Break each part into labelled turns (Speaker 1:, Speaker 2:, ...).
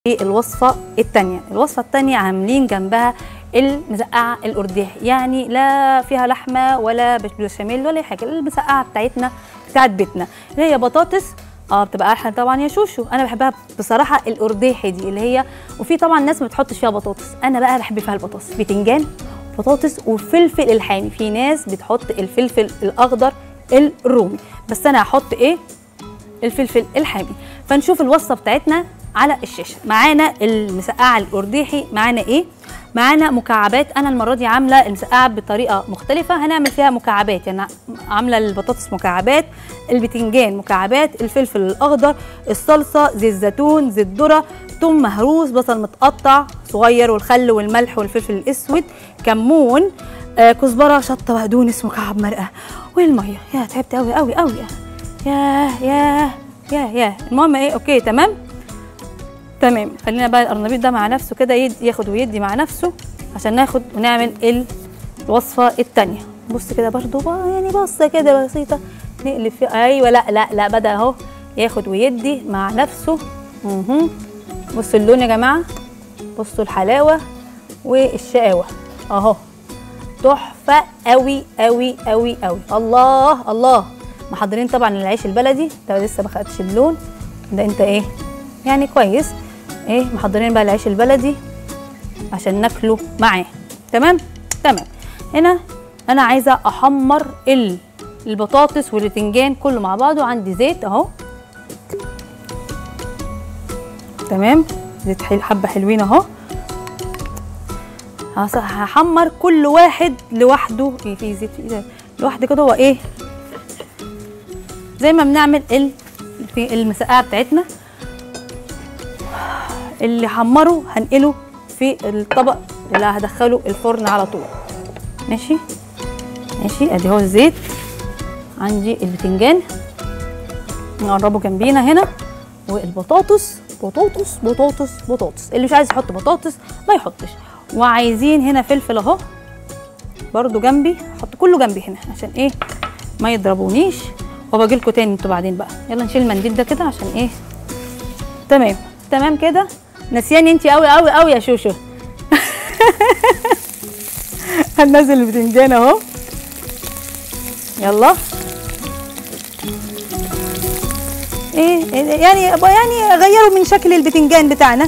Speaker 1: الوصفة التانية الوصفة التانية عاملين جنبها المسقعة الأرداحي يعني لا فيها لحمة ولا بشاميل ولا أي حاجة المسقعة بتاعتنا بتاعت بيتنا اللي هي بطاطس اه بتبقى احلى طبعا يا شوشو انا بحبها بصراحه الارداحي دي اللي هي وفي طبعا ناس ما بتحطش فيها بطاطس انا بقى بحب فيها البطاطس بتنجان بطاطس وفلفل الحامي في ناس بتحط الفلفل الاخضر الرومي بس انا هحط ايه الفلفل الحامي فنشوف الوصفه بتاعتنا على الشاشه معانا المسقعه الارداحي معانا ايه معانا مكعبات انا المره دي عامله المسقعه بطريقه مختلفه هنعمل فيها مكعبات يعني عامله البطاطس مكعبات البتنجان مكعبات الفلفل الاخضر الصلصه زيت زيتون زيت ذره ثوم مهروس بصل متقطع صغير والخل والملح والفلفل الاسود كمون آه كزبره شطه بقدونس مكعب مرقه والميه يا تعبت قوي قوي قوي يا يا يا يا المهم ايه اوكي تمام تمام خلينا بقى القرنبيط ده مع نفسه كده يد- ياخد ويدي مع نفسه عشان ناخد ونعمل الوصفه التانية بص كده برضو بقى يعني بصه كده بسيطه نقلب فيها ايوه لا لا لا بدا اهو ياخد ويدي مع نفسه اها بصوا اللون يا جماعه بصوا الحلاوه والشقاوه اهو تحفه قوي قوي قوي قوي الله الله محضرين طبعا العيش البلدي ده لسه ما خدش اللون ده انت ايه يعني كويس ايه محضرين بقى العيش البلدي عشان ناكله معاه تمام تمام هنا انا عايزه احمر ال- البطاطس والبتنجان كله مع بعضه عندي زيت اهو تمام زيت حل حبه حلوين اهو هص- هحمر كل واحد لوحده في في زيت في زيت لوحده كده هو ايه زي ما بنعمل ال في المسقعه بتاعتنا اللي حمره هنقله في الطبق اللي هدخله الفرن على طول ماشي ماشي ادي هو الزيت عندي البتنجان نقربه جنبينا هنا والبطاطس بطاطس بطاطس بطاطس اللي مش عايز يحط بطاطس ما يحطش وعايزين هنا فلفل اهو برضو جنبي احط كله جنبي هنا عشان ايه ما يضربونيش وباجي لكم تاني انتوا بعدين بقى يلا نشيل المنديل ده كده عشان ايه تمام تمام كده نسياني انت قوي قوي قوي يا شوشو هننزل البتنجان اهو يلا ايه إيه- يعني يعني غيروا من شكل البتنجان بتاعنا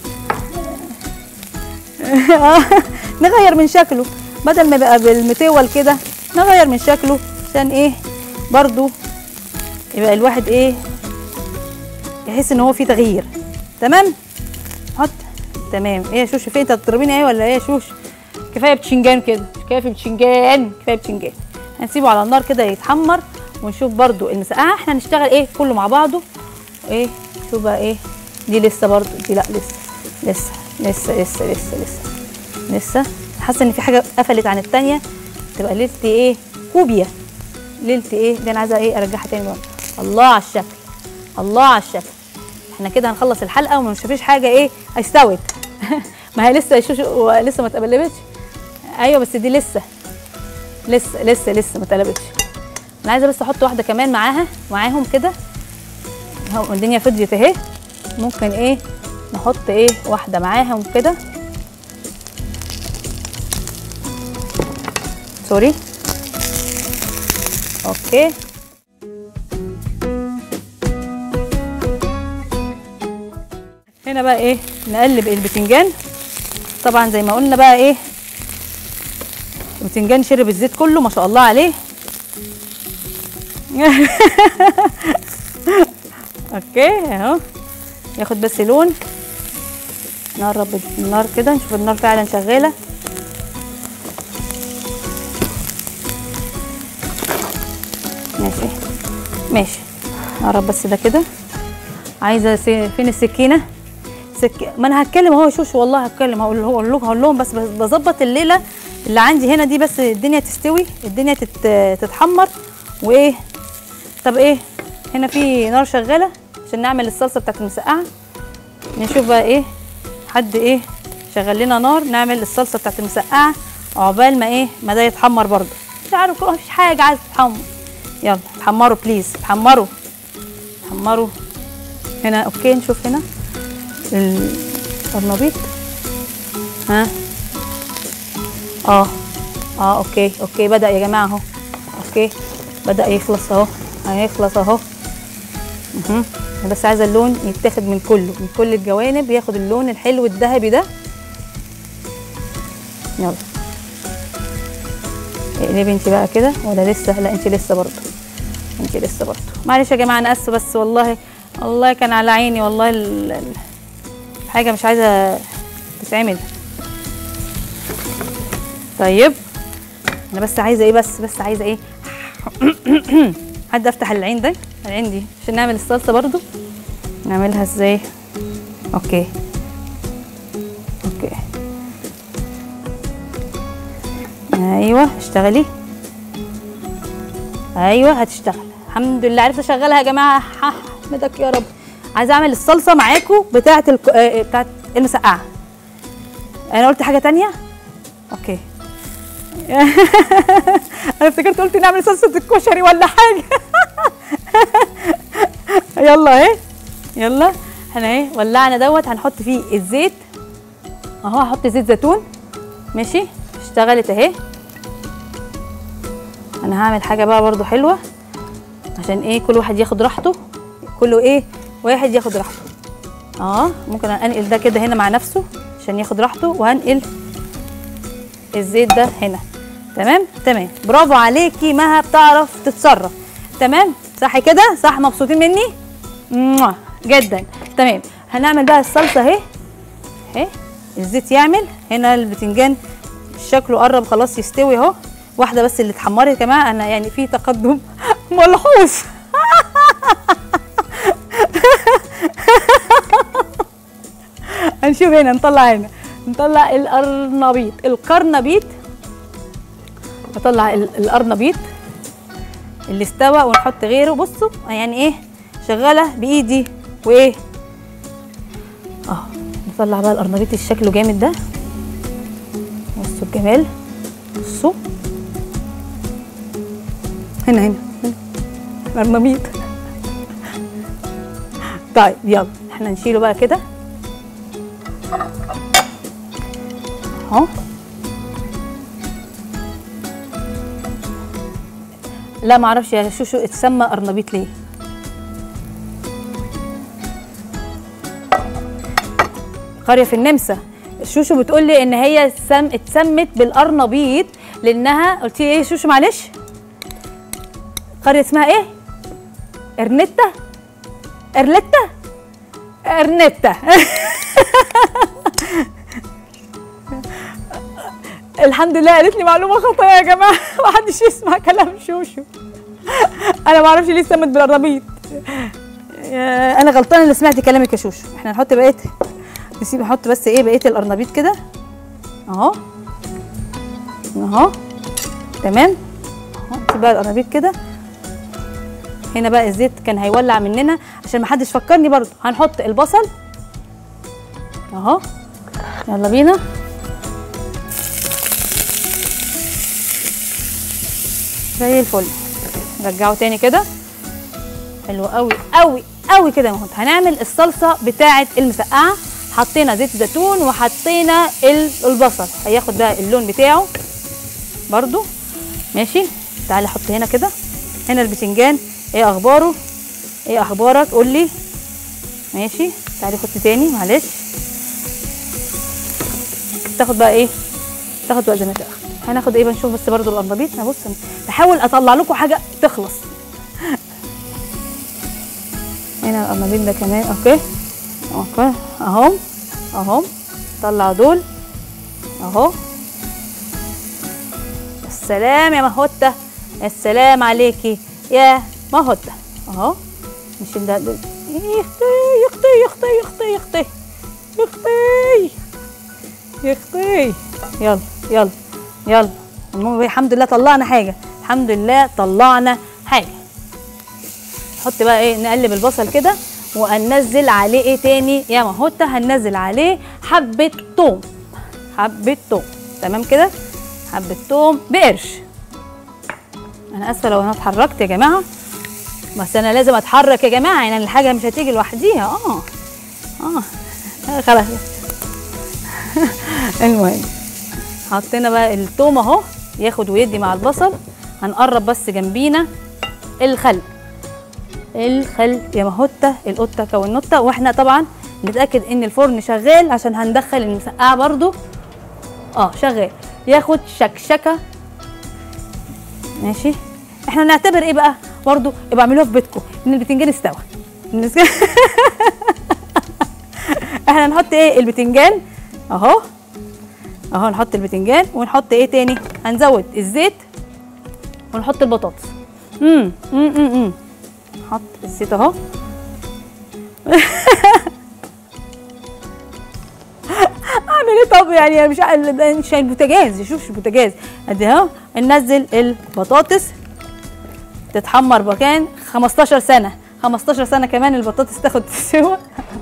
Speaker 1: آه، نغير من شكله بدل ما يبقى بالمتول كده نغير من شكله عشان ايه برضو يبقى الواحد ايه يحس ان هو في تغيير تمام حط تمام ايه يا شوش فين انت بتضربيني ايه ولا ايه يا شوش كفايه بتشنجان كده كفايه بتشنجان كفايه بتشنجان هنسيبه على النار كده يتحمر ونشوف برضو المسقعه احنا هنشتغل ايه كله مع بعضه ايه شوف بقى ايه دي لسه برضو دي لا لسه لسه لسه لسه لسه لسه لسه حاسه ان في حاجه قفلت عن التانيه تبقى ليلتي ايه كوبيا ليلتي ايه دي انا عايزه ايه ارجعها تاني بقى الله على الشكل الله على الشكل احنا كده هنخلص الحلقه وما فيش حاجه ايه استوت ما هي لسه شوش لسه ما اتقلبتش ايوه بس دي لسه لسه لسه لسه ما اتقلبتش انا عايزه بس احط واحده كمان معاها معاهم كده اهو الدنيا فضيت اهي ممكن ايه نحط ايه واحده معاهم كده سوري اوكي هنا بقى ايه نقلب البتنجان طبعا زي ما قلنا بقى ايه البتنجان شرب الزيت كله ما شاء الله عليه اوكي اهو ياخد بس لون نقرب النار كده نشوف النار فعلا شغاله ماشي ماشي نقرب بس ده كده عايزه سي... فين السكينه سك... ما انا هتكلم اهو يا شوش والله هتكلم هقول له هقول لهم هقول لهم بس بس بظبط الليله اللي عندي هنا دي بس الدنيا تستوي الدنيا تت... تتحمر وايه طب ايه هنا في نار شغاله عشان نعمل الصلصه بتاعت المسقعه نشوف بقى ايه حد ايه شغل لنا نار نعمل الصلصه بتاعت المسقعه عقبال ما ايه ما ده يتحمر برضه مش عارف مفيش حاجه عايزه تتحمر يلا اتحمروا بليز اتحمروا اتحمروا هنا اوكي نشوف هنا القرنبيط ها اه اه اوكي اوكي بدا يا جماعه اهو اوكي بدا يخلص اهو هيخلص اهو مهم. انا بس عايزه اللون يتاخد من كله من كل الجوانب ياخد اللون الحلو الذهبي ده يلا اقلبي انت بقى كده ولا لسه لا انت لسه برضه انت لسه برضه معلش يا جماعه انا اسفه بس والله والله كان على عيني والله ال- ال- الحاجه مش عايزه تتعمل طيب انا بس عايزه ايه بس بس عايزه ايه حد افتح العين ده العين دي عشان نعمل الصلصه برضو نعملها ازاي اوكي اوكي ايوه اشتغلي ايوه هتشتغل الحمد لله عرفت اشغلها يا جماعه احمدك يا رب عايزه اعمل الصلصه معاكم بتاعه الك... آه، بتاعه المسقعه انا قلت حاجه تانية اوكي انا افتكرت قلت نعمل صلصه الكشري ولا حاجه يلا اهي يلا احنا اهي ولعنا دوت هنحط فيه الزيت اهو هحط زيت زيتون ماشي اشتغلت اهي انا هعمل حاجه بقى برضو حلوه عشان ايه كل واحد ياخد راحته كله ايه واحد ياخد راحته اه ممكن انقل ده كده هنا مع نفسه عشان ياخد راحته وهنقل الزيت ده هنا تمام تمام برافو عليكي مها بتعرف تتصرف تمام صح كده صح مبسوطين مني موah. جدا تمام هنعمل بقى الصلصه اهي اهي الزيت يعمل هنا البتنجان شكله قرب خلاص يستوي اهو واحده بس اللي اتحمرت يا جماعه انا يعني في تقدم ملحوظ هنشوف هنا نطلع هنا نطلع القرنبيط القرنبيط نطلع ال- القرنبيط اللي استوى ونحط غيره بصوا يعني ايه شغاله بايدي وايه اه نطلع بقى القرنبيط اللي شكله جامد ده بصوا الجمال بصوا هنا هنا هنا القرنبيط طيب يلا احنا نشيله بقى كده اهو لا ما اعرفش يا شوشو اتسمى قرنبيط ليه قريه في النمسا شوشو بتقول لي ان هي سم اتسمت بالقرنبيط لانها قلت لي ايه شوشو معلش قريه اسمها ايه ارنتا ارلتا ارنتا الحمد لله قالت لي معلومه خاطئه يا جماعه ما حدش يسمع كلام شوشو انا ما اعرفش ليه سمت بالقرنبيط يا- انا غلطانه اللي سمعت كلامك يا شوشو احنا نحط بقيه نسيب نحط بس ايه بقيه القرنبيط كده اهو اهو تمام اهو نسيب بقى القرنبيط كده هنا بقى الزيت كان هيولع مننا عشان ما حدش فكرني برضو هنحط البصل اهو يلا بينا زي الفل رجعه تاني كده حلو قوي قوي قوي كده يا مهند هنعمل الصلصه بتاعه المسقعه حطينا زيت زيتون وحطينا ال- البصل هياخد بقى اللون بتاعه برضو ماشي تعالي حط هنا كده هنا البتنجان ايه اخباره ايه اخبارك قول لي ماشي تعالي حط تاني معلش تاخد بقى ايه تاخد وقت زي ما تاخد هناخد ايه بقى نشوف بس برضو القرنبيط انا بص بحاول اطلع لكم حاجه تخلص هنا القرنبيط ده كمان اوكي اوكي اهو اهو طلع دول اهو السلام يا مهوتة السلام عليكي يا مهوتة اهو نشيل ده دول يا اختي يا اختي يا اختي يا اختي يا اختي يا اختي يا اختي يلا يلا يلا المهم الحمد لله طلعنا حاجه الحمد لله طلعنا حاجه نحط بقى ايه نقلب البصل كده وهننزل عليه ايه تاني يا مهوتة هننزل عليه حبة توم حبة توم تمام كده حبة توم بقرش انا اسفة لو انا اتحركت يا جماعة بس انا لازم اتحرك يا جماعة يعني الحاجة مش هتيجي لوحديها اه اه خلاص المهم حطينا بقى التوم اهو ياخد ويدي مع البصل هنقرب بس جنبينا الخل الخل يا مهوتة القطة كونوتة واحنا طبعا نتأكد ان الفرن شغال عشان هندخل المسقعة برضو اه شغال ياخد شكشكة ماشي احنا نعتبر ايه بقى برضو يبقى اعملوها في بيتكم ان البتنجان استوى الناس- احنا نحط ايه البتنجان اهو اهو نحط البتنجان ونحط ايه تاني هنزود الزيت ونحط البطاطس امم امم امم نحط الزيت اهو اعمل ايه طب يعني مش ع- ده مش البوتاجاز شوف البوتاجاز ادي اهو ننزل البطاطس تتحمر مكان 15 سنه 15 سنه كمان البطاطس تاخد سوا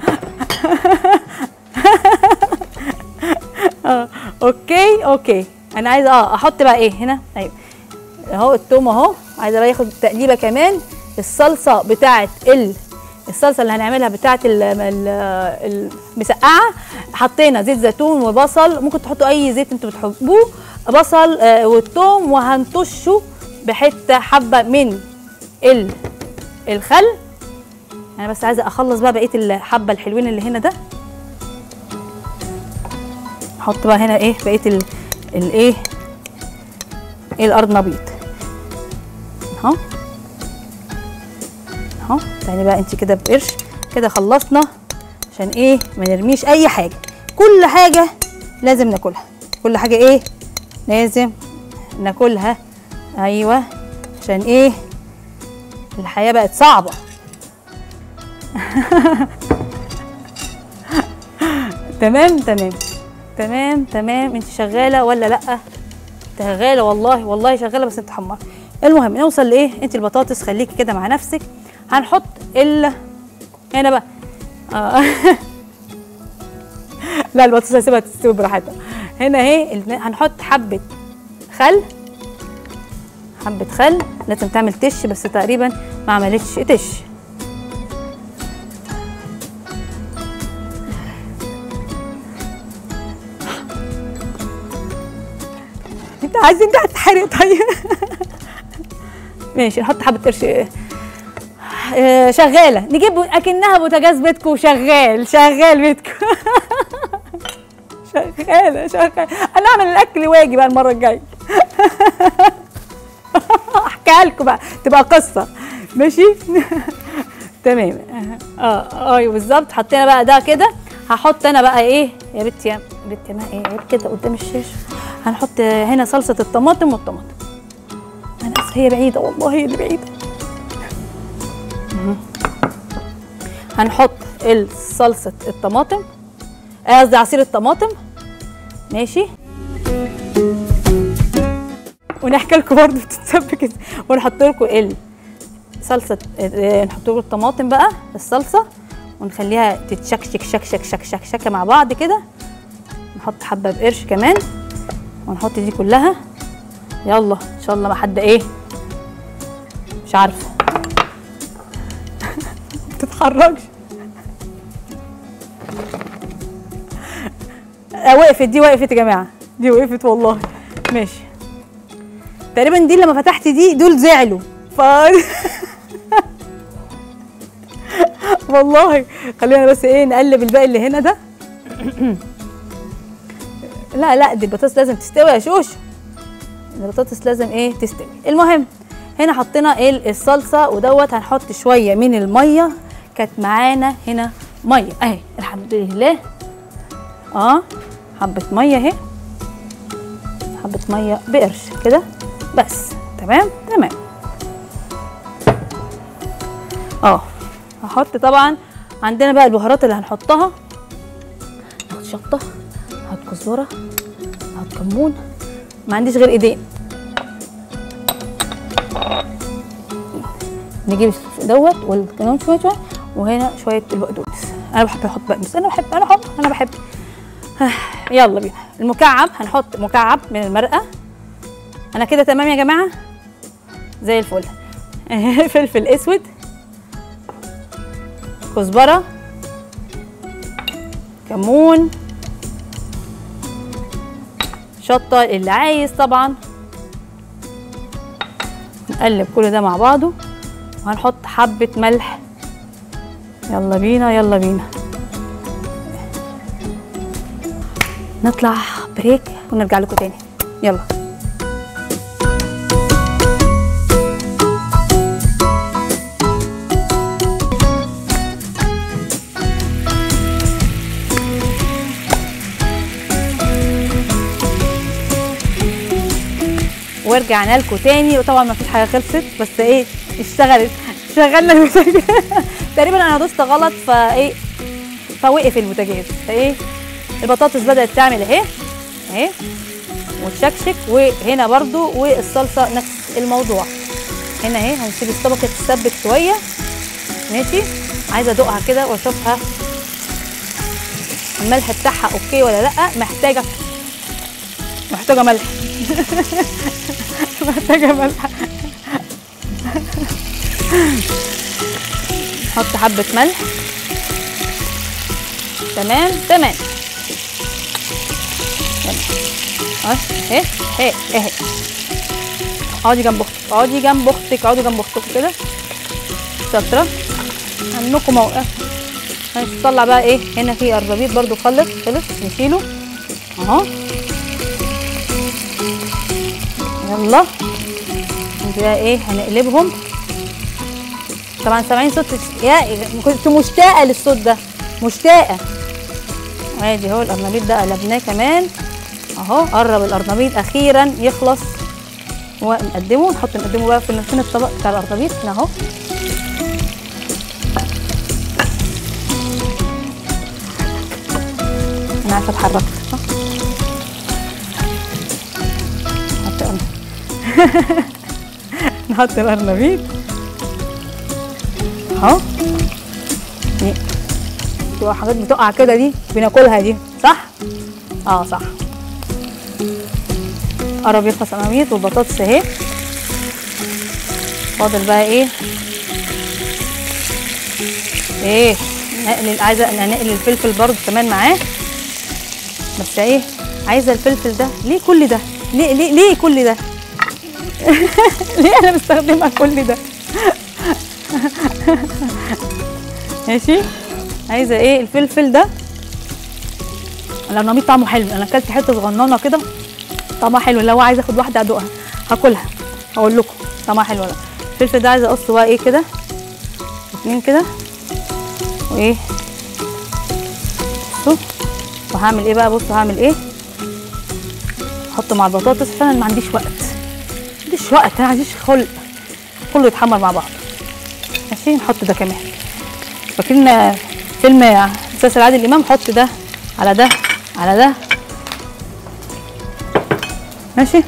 Speaker 1: اه اوكي اوكي انا عايزه اه احط بقى ايه هنا ايوه اهو التوم اهو عايزه بقى ياخد تقليبه كمان الصلصه بتاعه ال الصلصه اللي هنعملها بتاعه ال- ال- المسقعه حطينا زيت زيتون وبصل ممكن تحطوا اي زيت انتوا بتحبوه بصل آه، والثوم وهنطشه بحته حبه من ال الخل انا بس عايزه اخلص بقى بقيه الحبه الحلوين اللي هنا ده احط بقى هنا ايه بقيه ال الايه ايه القرنبيط اهو اهو تعالي بقى انت كده بقرش كده خلصنا عشان ايه ما نرميش اي حاجه كل حاجه لازم ناكلها كل حاجه ايه لازم ناكلها ايوه عشان ايه الحياه بقت صعبه تمام تمام تمام تمام انت شغاله ولا لا شغاله والله والله شغاله بس انت حمار المهم نوصل لايه انت البطاطس خليكي كده مع نفسك هنحط ال هنا بقى آه. لا البطاطس هسيبها تستوي براحتها هنا اهي ال- هنحط حبه خل حبه خل لازم تعمل تش بس تقريبا ما عملتش تش انت عايز انت هتحرق طيب ماشي نحط حبه قرش آه، شغاله نجيب اكنها بوتاجاز بيتكم شغال شغال بيتكم شغاله شغاله انا اعمل الاكل واجي بقى المره الجايه احكيها لكم بقى تبقى قصه ماشي تمام اه ايوه بالظبط حطينا بقى ده كده هحط انا بقى ايه يا بنتي يا بنتي ما ايه عيب كده قدام الشاشه هنحط هنا صلصه الطماطم والطماطم انا اسفه هي بعيده والله هي اللي بعيده مهم. هنحط صلصه الطماطم آه، قصدي عصير الطماطم ماشي ونحكي لكم برضه بتتسبك ازاي ونحط لكم ال صلصه آه، نحط لكم الطماطم بقى الصلصه ونخليها تتشكشك شكشك شكشك شكه مع بعض كده نحط حبه بقرش كمان ونحط دي كلها يلا ان شاء الله ما حد ايه مش عارفه ما تتحركش آه، وقفت دي وقفت يا جماعه دي وقفت والله ماشي تقريبا دي لما فتحت دي دول زعلوا ف والله خلينا بس ايه نقلب الباقي اللي هنا ده لا لا دي البطاطس لازم تستوي يا شوش البطاطس لازم ايه تستوي المهم هنا حطينا ايه الصلصه ودوت هنحط شويه من الميه كانت معانا هنا ميه اهي الحمد لله اه حبه ميه اهي حبه ميه بقرش كده بس تمام تمام اه هحط طبعا عندنا بقى البهارات اللي هنحطها هحط شطه هحط كزبره هحط كمون ما عنديش غير ايدين نجيب دوت والكمون شويه شويه وهنا شويه البقدونس انا بحب احط بقدونس انا بحب انا بحب انا بحب يلا بينا المكعب هنحط مكعب من المرقه انا كده تمام يا جماعه زي الفل فلفل اسود كزبره كمون شطه اللي عايز طبعا نقلب كل ده مع بعضه وهنحط حبه ملح يلا بينا يلا بينا نطلع بريك ونرجع لكم تاني يلا ورجعنا لكم تاني وطبعا ما فيش حاجه خلصت بس ايه اشتغلت شغلنا البوتاجاز تقريبا انا دوست غلط فايه فوقف البوتاجاز فايه البطاطس بدات تعمل اهي اهي وتشكشك وهنا برضو والصلصه نفس الموضوع هنا اهي هنسيب الطبقه تتسبك شويه ماشي عايزه ادوقها كده واشوفها الملح بتاعها اوكي ولا لا محتاجه محتاجه ملح محتاجه ملح نحط حبه ملح تمام تمام اه اهي اهي اهي اقعدي جنب اختك اقعدي جنب اختك اقعدي جنب اختك كده شاطره عنكم موقف هنطلع بقى ايه هنا في قرنبيط برضو خلص خلص نشيله اهو يلا انت بقى ايه هنقلبهم طبعا سامعين صوت يا كنت مشتاقه للصوت ده مشتاقه عادي اهو القرنبيط ده قلبناه كمان اهو قرب القرنبيط اخيرا يخلص ونقدمه نحط نقدمه بقى في فين الطبق بتاع القرنبيط هنا اهو انا عارفه اتحركت صح؟ نحط قرن- نحط القرنبيط اهو دي بتبقى حاجات بتقع كده دي بناكلها دي صح؟ اه صح قرب يخلص قرنبيط والبطاطس اهي فاضل بقى ايه ايه نقلل عايزه نقلل الفلفل برضه كمان معاه بس ايه عايزه الفلفل ده ليه كل ده ليه ليه ليه كل ده ليه انا مستخدمه كل ده ماشي عايزه ايه الفلفل ده القرنبيط طعمه حلو انا اكلت حته صغننه كده طعمها حلو لو عايزه اخد واحده ادوقها هاكلها هقول لكم طعمها حلو ولا لا. الفلفل ده عايزه اقصه بقى ايه كده اتنين كده وايه بصوا وهعمل ايه بقى بصوا هعمل ايه احطه مع البطاطس عشان انا ما عنديش وقت ما عنديش وقت انا ما عنديش خلق كله يتحمر مع بعض ماشي نحط ده كمان فاكرين فيلم مسلسل عادل امام حط ده على ده على ده ماشي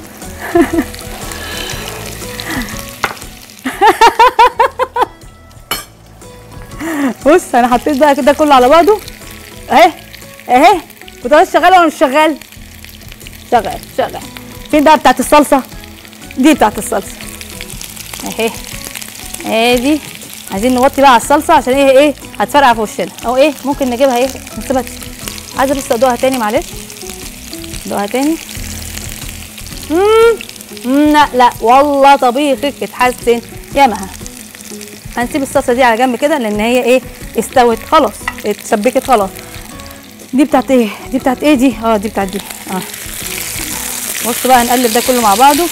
Speaker 1: بص انا حطيت بقى كده كله على بعضه اهي اهي بطاطس شغاله ولا مش شغال شغال شغال فين بقى بتاعت الصلصه دي بتاعت الصلصه اهي ادي عايزين نوطي بقى على الصلصه عشان ايه ايه هتفرقع في وشنا او ايه ممكن نجيبها ايه نسيبها تش- عايزه بس ادوقها تاني معلش ادوقها تاني مم. مم، لا لا والله طبيخك اتحسن يا مها هنسيب الصلصه دي على جنب كده لان هي ايه استوت خلاص اتسبكت خلاص دي بتاعت ايه دي بتاعت ايه دي اه دي بتاعت دي اه بصوا بقى نقلب ده كله مع بعضه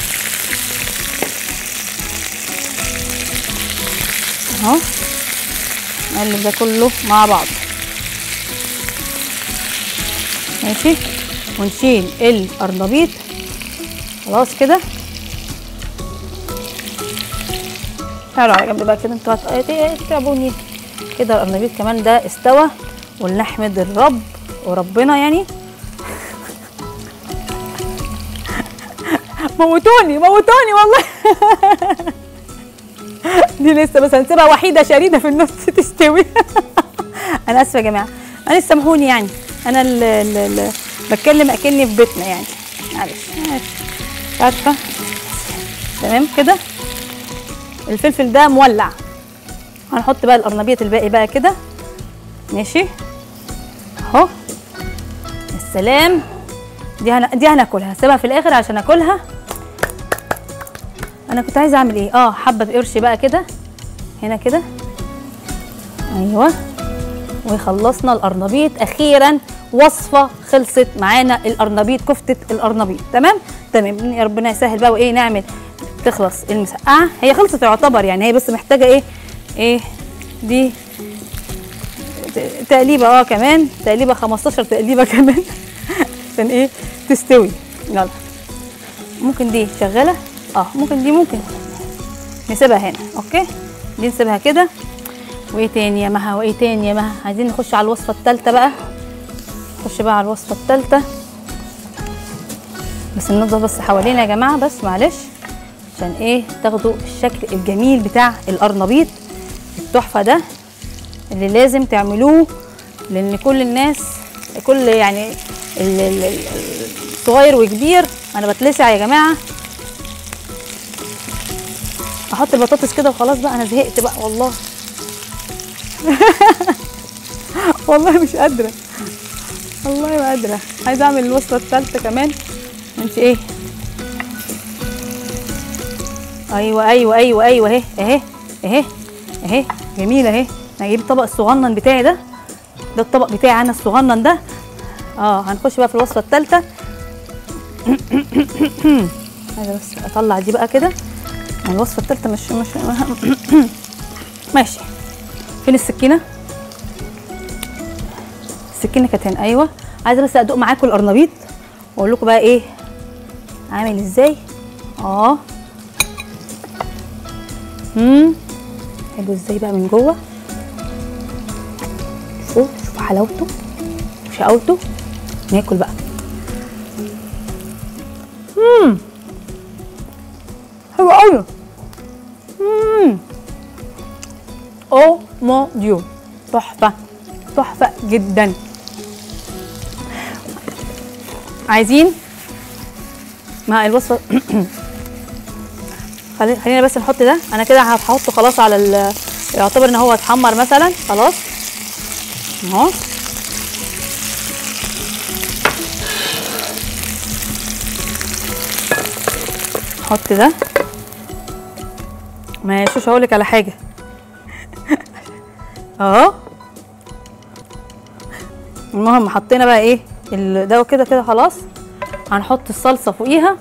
Speaker 1: اهو نقلب ده كله مع بعض ماشي ونشيل القرنبيط خلاص كده تعالوا على جنب بقى كده انتوا هت- تتعبوني كده القرنبيط كمان ده استوى ولنحمد الرب وربنا يعني موتوني موتوني والله دي لسه بس هنسيبها وحيده شريده في النص تستوي انا اسفه يا جماعه انا سامحوني يعني انا ال ال ال بتكلم اكني في بيتنا يعني معلش معلش. مش عارفه تمام كده الفلفل ده مولع هنحط بقى القرنبيط الباقي بقى كده ماشي اهو سلام دي هن... دي هناكلها سيبها في الاخر عشان اكلها انا كنت عايزه اعمل ايه اه حبه قرش بقى كده هنا كده ايوه وخلصنا القرنبيط اخيرا وصفه خلصت معانا القرنبيط كفته القرنبيط تمام تمام يا ربنا يسهل بقى وايه نعمل تخلص المسقعه هي خلصت يعتبر يعني هي بس محتاجه ايه ايه دي ت- تقليبه اه كمان تقليبه 15 تقليبه كمان عشان ايه تستوي يلا ممكن دي شغاله اه ممكن دي ممكن نسيبها هنا اوكي دي نسيبها كده وايه تاني يا مها وايه تاني يا مها عايزين نخش على الوصفه الثالثه بقى نخش بقى على الوصفه الثالثه بس ننضف بس حوالينا يا جماعه بس معلش عشان ايه تاخدوا الشكل الجميل بتاع القرنبيط التحفه ده اللي لازم تعملوه لان كل الناس كل يعني ال- ال- ال- الصغير وكبير انا بتلسع يا جماعه احط البطاطس كده وخلاص بقى انا زهقت بقى والله والله مش قادره والله ما قادره عايزه اعمل الوصفه الثالثه كمان انت ايه ايوه ايوه ايوه ايوه اهي اهي اهي اهي جميله اهي انا هجيب الطبق الصغنن بتاعي ده ده الطبق بتاعي انا الصغنن ده اه هنخش بقى في الوصفه الثالثه عايزه بس اطلع دي بقى كده ما الوصفه الثالثه مش مش ماشي فين السكينه السكينه كانت هنا ايوه عايزه بس ادوق معاكم القرنبيط واقول لكم بقى ايه عامل ازاي اه امم حلو ازاي بقى من جوه شوفوا شوفوا حلاوته وشقاوته ناكل بقى امم حلو قوي امم او مون ديو تحفه تحفه جدا عايزين مع الوصفه خلي- خلينا بس نحط ده انا كده هحطه خلاص على ال يعتبر ان هو اتحمر مثلا خلاص اهو احط ده ماشي مش هقولك على حاجه اهو المهم حطينا بقى ايه ال- ده كده كده خلاص هنحط الصلصه فوقيها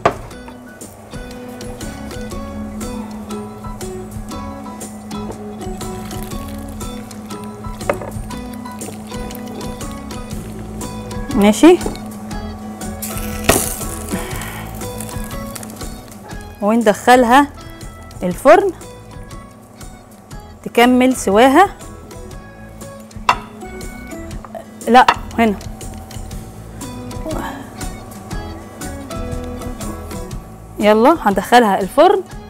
Speaker 1: ماشي وندخلها الفرن تكمل سواها لا هنا يلا هندخلها الفرن